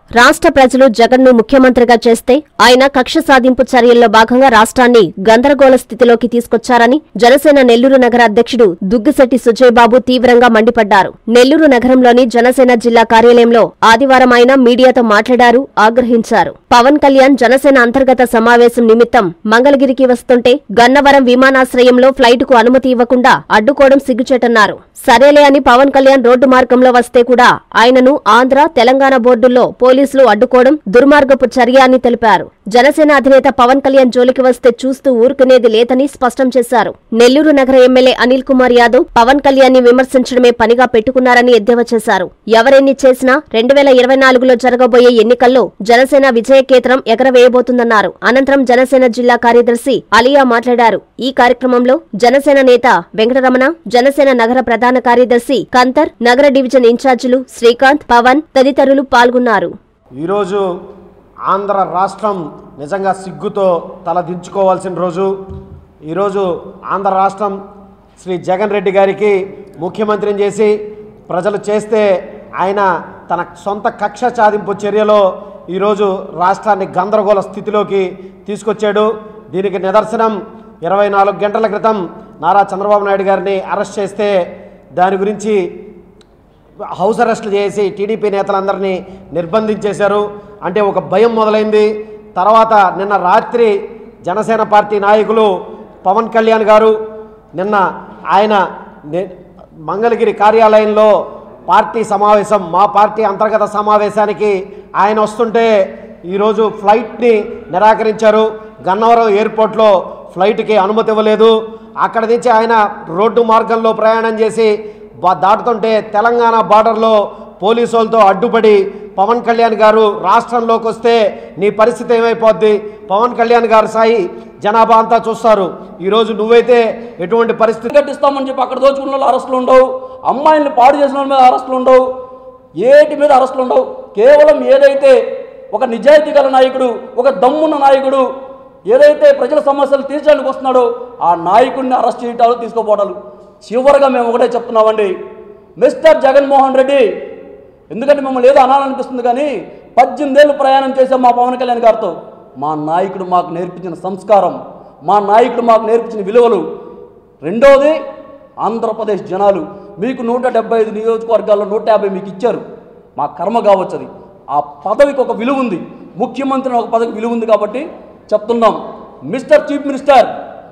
రాష్ట్ర ప్రజలు జగన్ను ముఖ్యమంత్రిగా చేస్తే ఆయన కక్ష సాధింపు చర్యల్లో భాగంగా రాష్ట్రాన్ని గందరగోళ స్థితిలోకి తీసుకొచ్చారని జనసేన నెల్లూరు నగర అధ్యక్షుడు దుగ్గిశెట్టి సుజయ్ బాబు తీవ్రంగా మండిపడ్డారు నెల్లూరు నగరంలోని జనసేన జిల్లా కార్యాలయంలో ఆదివారం ఆయన మీడియాతో మాట్లాడారు ఆగ్రహించారు పవన్ కళ్యాణ్ జనసేన అంతర్గత సమావేశం నిమిత్తం మంగళగిరికి వస్తుంటే గన్నవరం విమానాశ్రయంలో ఫ్లైటుకు అనుమతి ఇవ్వకుండా అడ్డుకోవడం సిగ్గుచేటన్నారు సరేలే అని పవన్ కళ్యాణ్ రోడ్డు మార్గంలో వస్తే కూడా ఆయనను ఆంధ్ర తెలంగాణ బోర్డుల్లో పోలీసులు అడ్డుకోవడం దుర్మార్గపు చర్య అని తెలిపారు జనసేన అధినేత పవన్ కళ్యాణ్ జోలికి వస్తే చూస్తూ ఊరుకునేది లేదని స్పష్టం చేశారు నెల్లూరు నగర ఎమ్మెల్యే అనిల్ కుమార్ యాదవ్ పవన్ కళ్యాణ్ ని విమర్శించడమే పనిగా పెట్టుకున్నారని ఎద్దేవా చేశారు ఎవరెన్ని చేసినా రెండు వేల ఇరవై నాలుగులో జరగబోయే ఎన్నికల్లో జనసేన విజయకేతనం ఎగరవేయబోతుందన్నారు అనంతరం జనసేన జిల్లా కార్యదర్శి అలియా మాట్లాడారు ఈ కార్యక్రమంలో జనసేన నేత వెంకటరమణ జనసేన నగర ప్రధాన కార్యదర్శి కంతర్ నగర డివిజన్ ఇన్ఛార్జీలు శ్రీకాంత్ పవన్ తదితరులు పాల్గొన్నారు ఈరోజు ఆంధ్ర రాష్ట్రం నిజంగా సిగ్గుతో తలదించుకోవాల్సిన రోజు ఈరోజు ఆంధ్ర రాష్ట్రం శ్రీ జగన్ రెడ్డి గారికి ముఖ్యమంత్రిని చేసి ప్రజలు చేస్తే ఆయన తన సొంత కక్ష సాధింపు చర్యలో ఈరోజు రాష్ట్రాన్ని గందరగోళ స్థితిలోకి తీసుకొచ్చాడు దీనికి నిదర్శనం ఇరవై నాలుగు గంటల క్రితం నారా చంద్రబాబు నాయుడు గారిని అరెస్ట్ చేస్తే దాని గురించి హౌస్ అరెస్టులు చేసి టీడీపీ నేతలందరినీ నిర్బంధించేశారు అంటే ఒక భయం మొదలైంది తర్వాత నిన్న రాత్రి జనసేన పార్టీ నాయకులు పవన్ కళ్యాణ్ గారు నిన్న ఆయన ని- మంగళగిరి కార్యాలయంలో పార్టీ సమావేశం మా పార్టీ అంతర్గత సమావేశానికి ఆయన వస్తుంటే ఈరోజు ఫ్లైట్ని నిరాకరించారు గన్నవరం ఎయిర్పోర్ట్లో ఫ్లైట్కి అనుమతి ఇవ్వలేదు అక్కడి నుంచి ఆయన రోడ్డు మార్గంలో ప్రయాణం చేసి బా- దాటుతుంటే తెలంగాణ బార్డర్లో పోలీసు వాళ్ళతో అడ్డుపడి పవన్ కళ్యాణ్ గారు రాష్ట్రంలోకి వస్తే నీ పరిస్థితి ఏమైపోద్ది పవన్ కళ్యాణ్ గారు సాయి జనాభా అంతా చూస్తారు ఈరోజు నువ్వైతే ఎటువంటి పరిస్థితి కట్టిస్తామని చెప్పి అక్కడ దోచుకున్న వాళ్ళు అరెస్టులు ఉండవు అమ్మాయిల్ని పాడు చేసిన వాళ్ళ మీద అరెస్టులు ఉండవు ఏటి మీద అరెస్టులు ఉండవు కేవలం ఏదైతే ఒక నిజాయితీ గల నాయకుడు ఒక దమ్మున్న నాయకుడు ఏదైతే ప్రజల సమస్యలు తీర్చడానికి వస్తున్నాడో ఆ నాయకుడిని అరెస్ట్ చేయటాలు తీసుకోపోవటాలు చివరిగా మేము ఒకటే చెప్తున్నామండి మిస్టర్ జగన్మోహన్ రెడ్డి ఎందుకంటే మిమ్మల్ని ఏదో అనాలనిపిస్తుంది కానీ పద్దెనిమిదేళ్ళు ప్రయాణం చేసాం మా పవన్ కళ్యాణ్ గారితో మా నాయకుడు మాకు నేర్పించిన సంస్కారం మా నాయకుడు మాకు నేర్పించిన విలువలు రెండోది ఆంధ్రప్రదేశ్ జనాలు మీకు నూట డెబ్బై ఐదు నియోజకవర్గాల్లో నూట యాభై మీకు ఇచ్చారు మా కర్మ కావచ్చు అది ఆ పదవికి ఒక విలువ ఉంది ముఖ్యమంత్రి ఒక పదవికి విలువ ఉంది కాబట్టి చెప్తున్నాం మిస్టర్ చీఫ్ మినిస్టర్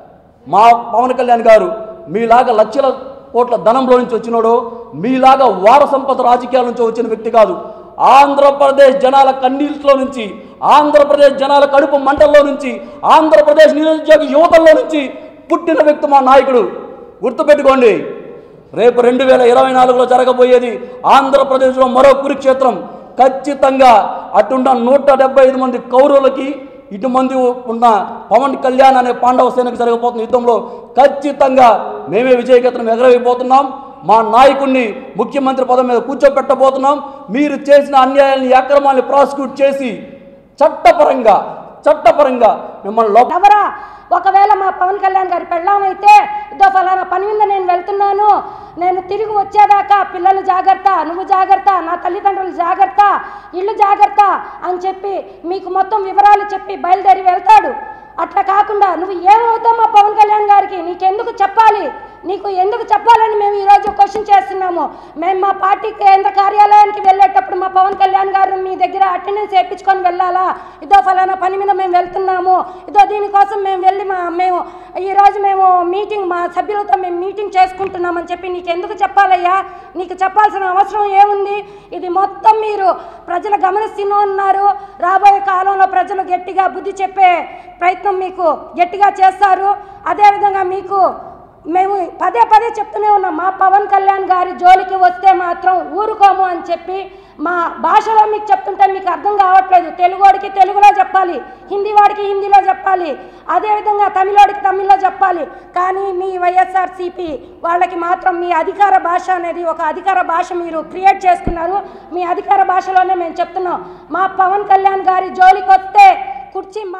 మా పవన్ కళ్యాణ్ గారు మీలాగా లక్షల కోట్ల ధనంలో నుంచి వచ్చినోడు మీలాగా వార సంపద రాజకీయాల నుంచి వచ్చిన వ్యక్తి కాదు ఆంధ్రప్రదేశ్ జనాల కన్నీళ్ళలో నుంచి ఆంధ్రప్రదేశ్ జనాల కడుపు మంటల్లో నుంచి ఆంధ్రప్రదేశ్ నిరుద్యోగ యువతల్లో నుంచి పుట్టిన వ్యక్తి మా నాయకుడు గుర్తుపెట్టుకోండి రేపు రెండు వేల ఇరవై నాలుగులో జరగబోయేది ఆంధ్రప్రదేశ్లో మరో కురుక్షేత్రం ఖచ్చితంగా అటున్న నూట డెబ్బై ఐదు మంది కౌరవులకి ఇటు మంది ఉన్న పవన్ కళ్యాణ్ అనే పాండవ సేనకు జరగబోతున్న యుద్ధంలో ఖచ్చితంగా మేమే విజయకేతనం ఎగరవేయబోతున్నాం మా నాయకుడిని ముఖ్యమంత్రి పదం మీద కూర్చోబెట్టబోతున్నాం మీరు చేసిన అన్యాయాన్ని అక్రమాన్ని ప్రాసిక్యూట్ చేసి చట్టపరంగా చట్టపరంగా మిమ్మల్ని లోప ఎవరా ఒకవేళ మా పవన్ కళ్యాణ్ గారి పెళ్ళామైతే ఇదో ఫలానా పని మీద నేను వెళ్తున్నాను నేను తిరిగి వచ్చేదాకా పిల్లలు జాగ్రత్త నువ్వు జాగ్రత్త నా తల్లిదండ్రులు జాగ్రత్త ఇల్లు జాగ్రత్త అని చెప్పి మీకు మొత్తం వివరాలు చెప్పి బయలుదేరి వెళ్తాడు అట్లా కాకుండా నువ్వు ఏమవుతావు మా పవన్ కళ్యాణ్ గారికి నీకెందుకు చెప్పాలి నీకు ఎందుకు చెప్పాలని మేము ఈరోజు క్వశ్చన్ చేస్తున్నాము మేము మా పార్టీ కేంద్ర కార్యాలయానికి వెళ్ళేటప్పుడు మా పవన్ కళ్యాణ్ గారు మీ దగ్గర అటెండెన్స్ వేయించుకొని వెళ్ళాలా ఇదో ఫలానా పని మీద మేము వెళ్తున్నాము ఇదో దీనికోసం మేము వెళ్ళి మా మేము ఈరోజు మేము మీటింగ్ మా సభ్యులతో మేము మీటింగ్ చేసుకుంటున్నామని చెప్పి నీకు ఎందుకు చెప్పాలయ్యా నీకు చెప్పాల్సిన అవసరం ఏముంది ఇది మొత్తం మీరు ప్రజలు గమనిస్తూనే ఉన్నారు రాబోయే కాలంలో ప్రజలు గట్టిగా బుద్ధి చెప్పే ప్రయత్నం మీకు గట్టిగా చేస్తారు అదేవిధంగా మీకు మేము పదే పదే చెప్తూనే ఉన్నాం మా పవన్ కళ్యాణ్ గారి జోలికి వస్తే మాత్రం ఊరుకోము అని చెప్పి మా భాషలో మీకు చెప్తుంటే మీకు అర్థం కావట్లేదు తెలుగువాడికి తెలుగులో చెప్పాలి హిందీ వాడికి హిందీలో చెప్పాలి అదేవిధంగా తమిళోడికి తమిళ్లో చెప్పాలి కానీ మీ వైఎస్ఆర్సీపీ వాళ్ళకి మాత్రం మీ అధికార భాష అనేది ఒక అధికార భాష మీరు క్రియేట్ చేసుకున్నారు మీ అధికార భాషలోనే మేము చెప్తున్నాం మా పవన్ కళ్యాణ్ గారి జోలికి వస్తే కుర్చీ మా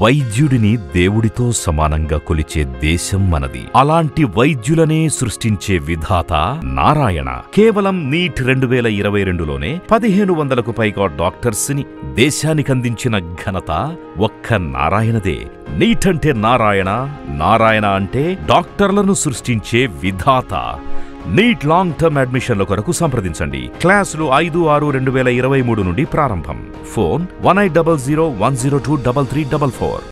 వైద్యుడిని దేవుడితో సమానంగా కొలిచే దేశం మనది అలాంటి వైద్యులనే సృష్టించే విధాత నారాయణ కేవలం నీట్ రెండు వేల ఇరవై రెండులోనే పదిహేను వందలకు పైగా డాక్టర్స్ ని దేశానికి అందించిన ఘనత ఒక్క నారాయణదే నీట్ అంటే నారాయణ నారాయణ అంటే డాక్టర్లను సృష్టించే విధాత నీట్ లాంగ్ టర్మ్ అడ్మిషన్ల కొరకు సంప్రదించండి క్లాసులు ఐదు ఆరు రెండు వేల ఇరవై మూడు నుండి ప్రారంభం phone one eight double zero one zero two double three double four